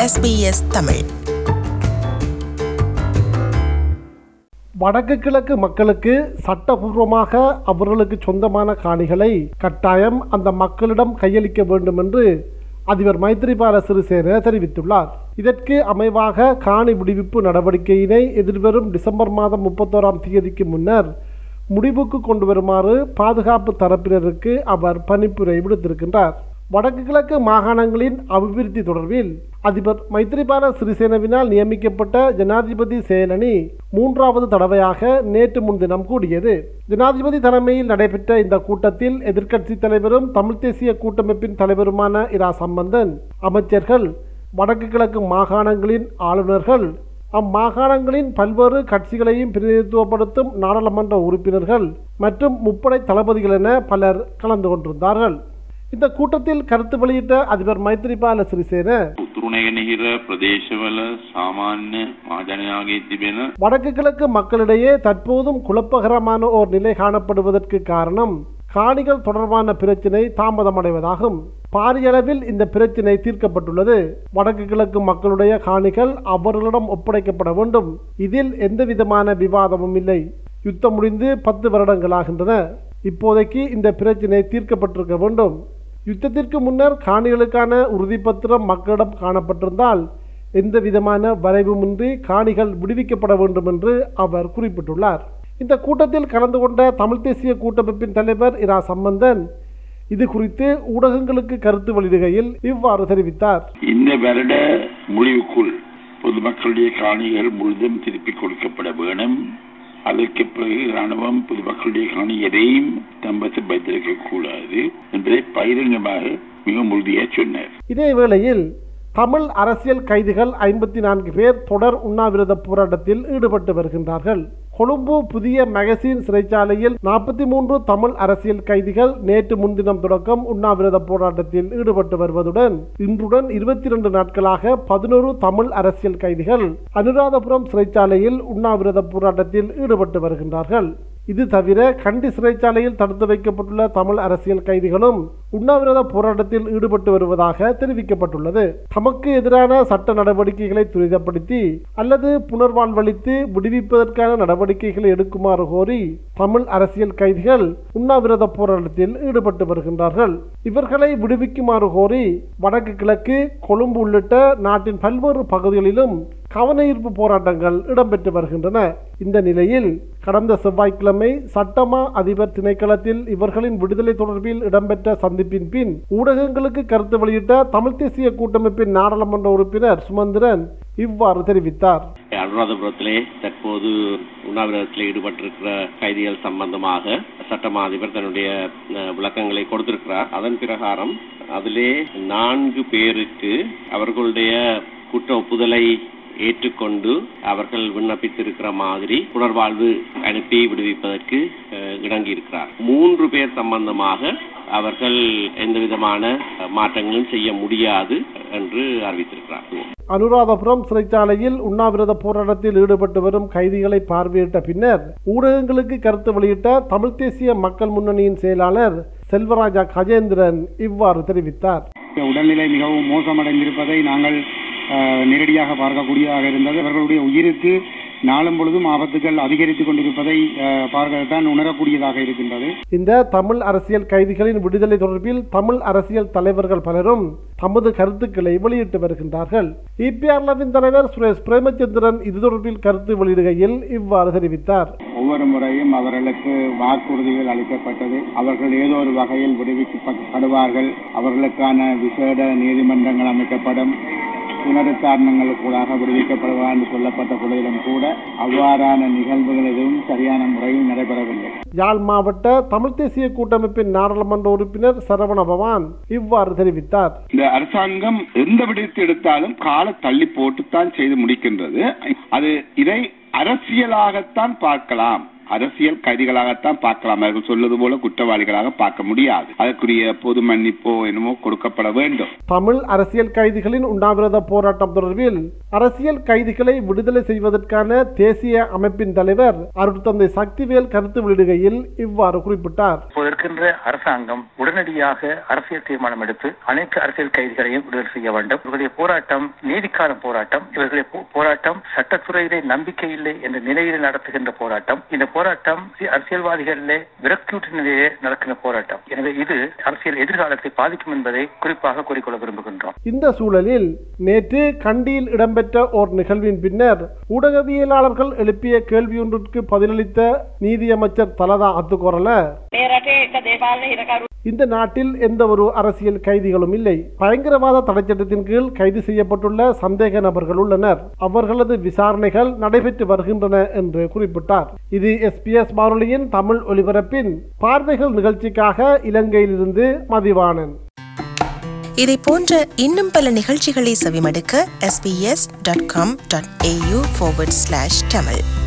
SBS Tamil வடக்கு கிழக்கு மக்களுக்கு சட்டபூர்வமாக அவர்களுக்கு சொந்தமான காணிகளை கட்டாயம் அந்த மக்களிடம் கையளிக்க வேண்டும் என்று அதிபர் மைத்திரிபால சிறிசேன தெரிவித்துள்ளார் இதற்கு அமைவாக காணி விடுவிப்பு நடவடிக்கையினை எதிர்வரும் டிசம்பர் மாதம் முப்பத்தோராம் தேதிக்கு முன்னர் முடிவுக்கு கொண்டு வருமாறு பாதுகாப்பு தரப்பினருக்கு அவர் பணிப்புரை விடுத்திருக்கின்றார் வடக்கு கிழக்கு மாகாணங்களின் அபிவிருத்தி தொடர்பில் அதிபர் மைத்திரிபால சிறிசேனவினால் நியமிக்கப்பட்ட ஜனாதிபதி செயலணி மூன்றாவது தடவையாக நேற்று முன்தினம் கூடியது ஜனாதிபதி தலைமையில் நடைபெற்ற இந்த கூட்டத்தில் எதிர்க்கட்சித் தலைவரும் தமிழ் தேசிய கூட்டமைப்பின் தலைவருமான இரா சம்பந்தன் அமைச்சர்கள் வடக்கு கிழக்கு மாகாணங்களின் ஆளுநர்கள் அம்மாகாணங்களின் பல்வேறு கட்சிகளையும் பிரதிநிதித்துவப்படுத்தும் நாடாளுமன்ற உறுப்பினர்கள் மற்றும் முப்படை தளபதிகள் என பலர் கலந்து கொண்டிருந்தார்கள் இந்த கூட்டத்தில் கருத்து வெளியிட்ட அதிபர் மைத்திரிபால சிறிசேன උතුරුණයනහිර ප්‍රදේශවල සාමාන්‍ය මහජනයාගේ තිබෙන வடக்கு கிழக்கு மக்களிடையே தற்போதும் குழப்பகரமான ஓர் நிலை காணப்படுவதற்கு காரணம் காணிகள் தொடர்பான பிரச்சினை தாமதமடைவதாகும் பாரியளவில் இந்த பிரச்சினை தீர்க்கப்பட்டுள்ளது வடக்கு கிழக்கு மக்களுடைய காணிகள் அவர்களிடம் ஒப்படைக்கப்பட வேண்டும் இதில் எந்த விதமான விவாதமும் இல்லை யுத்தம் முடிந்து பத்து வருடங்களாகின்றன இப்போதைக்கு இந்த பிரச்சினை தீர்க்கப்பட்டிருக்க வேண்டும் யுத்தத்திற்கு முன்னர் காணிகளுக்கான உறுதிப்பத்திரம் மக்களிடம் காணப்பட்டிருந்தால் எந்த விதமான வரைவுமின்றி காணிகள் விடுவிக்கப்பட வேண்டும் என்று அவர் குறிப்பிட்டுள்ளார் இந்த கூட்டத்தில் கலந்து கொண்ட தமிழ் தேசிய கூட்டமைப்பின் தலைவர் இரா சம்பந்தன் இது குறித்து ஊடகங்களுக்கு கருத்து வெளியிடுகையில் இவ்வாறு தெரிவித்தார் இந்த வருட முடிவுக்குள் பொதுமக்களுடைய காணிகள் முழுதும் திருப்பிக் கொடுக்கப்பட வேணும் அதற்கு பிறகு ராணுவம் பொதுமக்களுடைய காணி எதையும் தம்பத்தில் வைத்திருக்க கூடாது என்பதை பகிரங்கமாக மிக உறுதியாக சொன்னார் இதே வேளையில் தமிழ் அரசியல் கைதிகள் ஐம்பத்தி நான்கு பேர் தொடர் உண்ணாவிரத போராட்டத்தில் ஈடுபட்டு வருகின்றார்கள் கொழும்பு புதிய மகசின் சிறைச்சாலையில் நாற்பத்தி மூன்று தமிழ் அரசியல் கைதிகள் நேற்று முன்தினம் தொடக்கம் உண்ணாவிரத போராட்டத்தில் ஈடுபட்டு வருவதுடன் இன்றுடன் இருபத்தி இரண்டு நாட்களாக பதினோரு தமிழ் அரசியல் கைதிகள் அனுராதபுரம் சிறைச்சாலையில் உண்ணாவிரத போராட்டத்தில் ஈடுபட்டு வருகின்றார்கள் இது தவிர கண்டி சிறைச்சாலையில் தடுத்து வைக்கப்பட்டுள்ள தமிழ் அரசியல் கைதிகளும் உண்ணாவிரத போராட்டத்தில் ஈடுபட்டு வருவதாக தெரிவிக்கப்பட்டுள்ளது தமக்கு எதிரான சட்ட நடவடிக்கைகளை துரிதப்படுத்தி அல்லது புனர்வாழ்வளித்து விடுவிப்பதற்கான நடவடிக்கைகளை எடுக்குமாறு கோரி தமிழ் அரசியல் கைதிகள் உண்ணாவிரத போராட்டத்தில் ஈடுபட்டு வருகின்றார்கள் இவர்களை விடுவிக்குமாறு கோரி வடக்கு கிழக்கு கொழும்பு உள்ளிட்ட நாட்டின் பல்வேறு பகுதிகளிலும் கவன ஈர்ப்பு போராட்டங்கள் இடம்பெற்று வருகின்றன இந்த நிலையில் கடந்த செவ்வாய்க்கிழமை சட்டமா அதிபர் திணைக்களத்தில் இவர்களின் விடுதலை தொடர்பில் இடம்பெற்ற சந்திப்பின் பின் ஊடகங்களுக்கு கருத்து வெளியிட்ட தமிழ் தேசிய கூட்டமைப்பின் நாடாளுமன்ற உறுப்பினர் சுமந்திரன் இவ்வாறு தெரிவித்தார் அனுராதபுரத்திலே தற்போது உண்ணாவிரதத்தில் ஈடுபட்டிருக்கிற கைதிகள் சம்பந்தமாக சட்டமா அதிபர் தன்னுடைய அஹ், விளக்கங்களை கொடுத்திருக்கிறார் அதன் பிரகாரம் அதிலே நான்கு பேருக்கு அவர்களுடைய குற்ற ஒப்புதலை ஏற்றுக்கொண்டு அவர்கள் விண்ணப்பித்திருக்கிற மாதிரி புனர்வாழ்வு அனுப்பி விடுவிப்பதற்கு அஹ், இணங்கியிருக்கிறார் மூன்று பேர் சம்பந்தமாக அவர்கள் எந்த விதமான அஹ், மாற்றங்களும் செய்ய முடியாது என்று அறிவித்திருக்கிறார் அனுராதபுரம் சிறைச்சாலையில் உண்ணாவிரத போராட்டத்தில் ஈடுபட்டு வரும் கைதிகளை பார்வையிட்ட பின்னர் ஊடகங்களுக்கு கருத்து வெளியிட்ட தமிழ் தேசிய மக்கள் முன்னணியின் செயலாளர் செல்வராஜா கஜேந்திரன் இவ்வாறு தெரிவித்தார் உடல்நிலை மிகவும் மோசமடைந்திருப்பதை நாங்கள் அஹ், நேரடியாக பார்க்கக்கூடியதாக இருந்தது அவர்களுடைய உயிருக்கு நாளும் பொழுதும் ஆபத்துகள் அதிகரித்துக் கொண்டிருப்பதை அஹ், பார்க்கத்தான் உணரக்கூடியதாக இருக்கின்றது இந்த தமிழ் அரசியல் கைதிகளின் விடுதலை தொடர்பில் தமிழ் அரசியல் தலைவர்கள் பலரும் தமது கருத்துக்களை வெளியிட்டு வருகின்றார்கள் இபிஆர்லவின் தலைவர் சுரேஷ் பிரேமச்சந்திரன் இது தொடர்பில் கருத்து வெளியிடுகையில் இவ்வாறு தெரிவித்தார் ஒவ்வொரு முறையும் அவர்களுக்கு வாக்குறுதிகள் அளிக்கப்பட்டது அவர்கள் ஏதோ ஒரு வகையில் விடுவிக்கப்படுவார்கள் அவர்களுக்கான விசேட நீதிமன்றங்கள் அமைக்கப்படும் புனருத்தாரணங்களுக்கூடாக விடுவிக்கப்படுவார் என்று சொல்லப்பட்ட பொழுதிலும் கூட அவ்வாறான நிகழ்வுகள் எதுவும் சரியான முறையில் நடைபெறவில்லை யாழ் மாவட்ட தமிழ் தேசிய கூட்டமைப்பின் நாடாளுமன்ற உறுப்பினர் சரவண பவான் இவ்வாறு தெரிவித்தார் இந்த அரசாங்கம் எந்த விடயத்தை எடுத்தாலும் கால தள்ளி போட்டுத்தான் செய்து முடிக்கின்றது அது இதை அரசியலாகத்தான் பார்க்கலாம் அரசியல் கைதிகளாகத்தான் பார்க்கலாம் அவர்கள் சொல்வது போல குற்றவாளிகளாக பார்க்க முடியாது அதற்குரிய பொது மன்னிப்போ என்னமோ கொடுக்கப்பட வேண்டும் தமிழ் அரசியல் கைதிகளின் உண்ணாவிரத போராட்டம் தொடர்பில் அரசியல் கைதிகளை விடுதலை செய்வதற்கான தேசிய அமைப்பின் தலைவர் அருட்தந்தை சக்திவேல் கருத்து வெளியிடுகையில் இவ்வாறு குறிப்பிட்டார் இப்போது இருக்கின்ற அரசாங்கம் உடனடியாக அரசியல் தீர்மானம் எடுத்து அனைத்து அரசியல் கைதிகளையும் விடுதலை செய்ய வேண்டும் இவர்களுடைய போராட்டம் நீதிக்கான போராட்டம் இவர்களுடைய போ- போராட்டம் சட்டத்துறையிலே நம்பிக்கை இல்லை என்ற நிலையில் நடத்துகின்ற போராட்டம் இந்த போராட்டம் சி- அரசியல்வாதிகளிலே விரக்தியூட்ட நிலையிலே நடக்கின்ற போராட்டம் எனவே இது அரசியல் எதிர்காலத்தை பாதிக்கும் என்பதை குறிப்பாக கூறிக்கொள்ள விரும்புகின்றோம் இந்த சூழலில் நேற்று கண்டியில் இடம்பெற்ற ஓர் நிகழ்வின் பின்னர் ஊடகவியலாளர்கள் எழுப்பிய கேள்வியொன்றிற்கு பதிலளித்த நீதியமைச்சர் தலதா அத்துக்கோரல මේ රටේ එක දේපාලන හිරකරු இந்த நாட்டில் எந்த ஒரு அரசியல் கைதிகளும் இல்லை பயங்கரவாத தடைச்சட்டத்தின் கீழ் கைது செய்யப்பட்டுள்ள சந்தேக நபர்கள் உள்ளனர் அவர்களது விசாரணைகள் நடைபெற்று வருகின்றன என்று குறிப்பிட்டார் இது எஸ்பிஎஸ் வானொலியின் தமிழ் ஒலிபரப்பின் பார்வைகள் நிகழ்ச்சிக்காக இலங்கையிலிருந்து மதிவாணன் இதை போன்ற இன்னும் பல நிகழ்ச்சிகளை செவிமடுக்க sbs.com.au forward slash tamil